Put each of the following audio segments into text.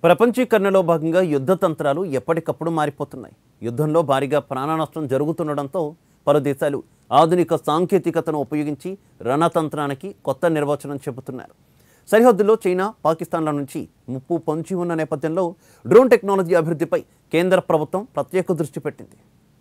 ప్రపంచీకరణలో భాగంగా యుద్ధ తంత్రాలు ఎప్పటికప్పుడు మారిపోతున్నాయి యుద్ధంలో భారీగా ప్రాణ నష్టం జరుగుతుండడంతో పలు దేశాలు ఆధునిక సాంకేతికతను ఉపయోగించి రణతంత్రానికి కొత్త నిర్వచనం చెబుతున్నారు సరిహద్దులో చైనా పాకిస్తాన్ల నుంచి ముప్పు పొంచి ఉన్న నేపథ్యంలో డ్రోన్ టెక్నాలజీ అభివృద్ధిపై కేంద్ర ప్రభుత్వం ప్రత్యేక దృష్టి పెట్టింది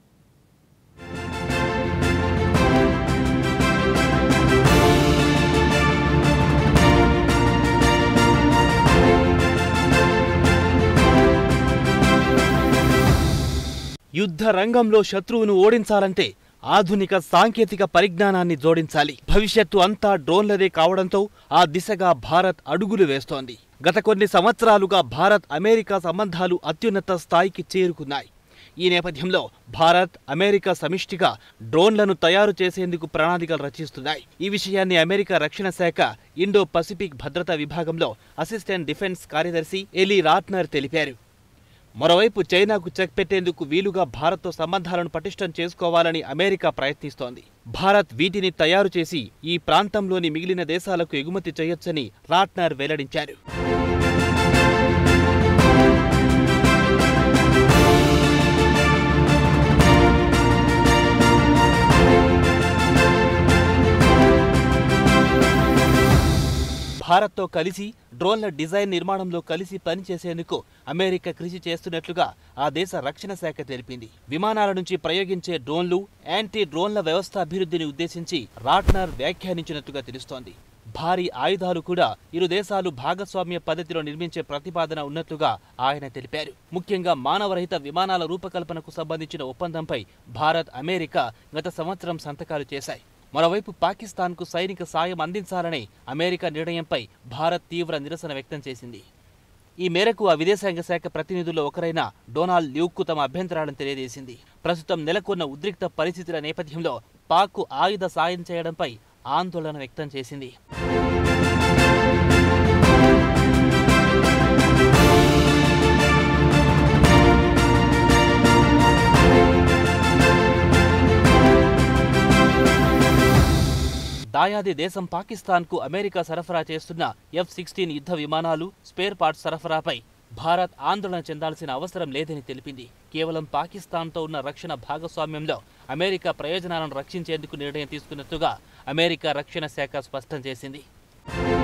యుద్ధ రంగంలో శత్రువును ఓడించాలంటే ఆధునిక సాంకేతిక పరిజ్ఞానాన్ని జోడించాలి భవిష్యత్తు అంతా డ్రోన్లదే కావడంతో ఆ దిశగా భారత్ అడుగులు వేస్తోంది గత కొన్ని సంవత్సరాలుగా భారత్ అమెరికా సంబంధాలు అత్యున్నత స్థాయికి చేరుకున్నాయి ఈ నేపథ్యంలో భారత్ అమెరికా సమిష్టిగా డ్రోన్లను తయారు చేసేందుకు ప్రణాళికలు రచిస్తున్నాయి ఈ విషయాన్ని అమెరికా రక్షణ శాఖ ఇండో పసిఫిక్ భద్రతా విభాగంలో అసిస్టెంట్ డిఫెన్స్ కార్యదర్శి ఎలీ రాట్నర్ తెలిపారు మరోవైపు చైనాకు చెక్ పెట్టేందుకు వీలుగా భారత్తో సంబంధాలను పటిష్టం చేసుకోవాలని అమెరికా ప్రయత్నిస్తోంది భారత్ వీటిని తయారు చేసి ఈ ప్రాంతంలోని మిగిలిన దేశాలకు ఎగుమతి చేయొచ్చని రాట్నర్ వెల్లడించారు భారత్తో కలిసి డ్రోన్ల డిజైన్ నిర్మాణంలో కలిసి పనిచేసేందుకు అమెరికా కృషి చేస్తున్నట్లుగా ఆ దేశ రక్షణ శాఖ తెలిపింది విమానాల నుంచి ప్రయోగించే డ్రోన్లు యాంటీ డ్రోన్ల వ్యవస్థ అభివృద్ధిని ఉద్దేశించి రాట్నర్ వ్యాఖ్యానించినట్లుగా తెలుస్తోంది భారీ ఆయుధాలు కూడా ఇరు దేశాలు భాగస్వామ్య పద్ధతిలో నిర్మించే ప్రతిపాదన ఉన్నట్లుగా ఆయన తెలిపారు ముఖ్యంగా మానవరహిత విమానాల రూపకల్పనకు సంబంధించిన ఒప్పందంపై భారత్ అమెరికా గత సంవత్సరం సంతకాలు చేశాయి మరోవైపు పాకిస్తాన్కు సైనిక సాయం అందించాలనే అమెరికా నిర్ణయంపై భారత్ తీవ్ర నిరసన వ్యక్తం చేసింది ఈ మేరకు ఆ విదేశాంగ శాఖ ప్రతినిధుల్లో ఒకరైన డొనాల్డ్ ల్యూక్కు తమ అభ్యంతరాలను తెలియజేసింది ప్రస్తుతం నెలకొన్న ఉద్రిక్త పరిస్థితుల నేపథ్యంలో పాక్కు ఆయుధ సాయం చేయడంపై ఆందోళన వ్యక్తం చేసింది దాయాది దేశం పాకిస్తాన్కు అమెరికా సరఫరా చేస్తున్న ఎఫ్ సిక్స్టీన్ యుద్ధ విమానాలు స్పేర్ పార్ట్స్ సరఫరాపై భారత్ ఆందోళన చెందాల్సిన అవసరం లేదని తెలిపింది కేవలం పాకిస్తాన్తో ఉన్న రక్షణ భాగస్వామ్యంలో అమెరికా ప్రయోజనాలను రక్షించేందుకు నిర్ణయం తీసుకున్నట్టుగా అమెరికా రక్షణ శాఖ స్పష్టం చేసింది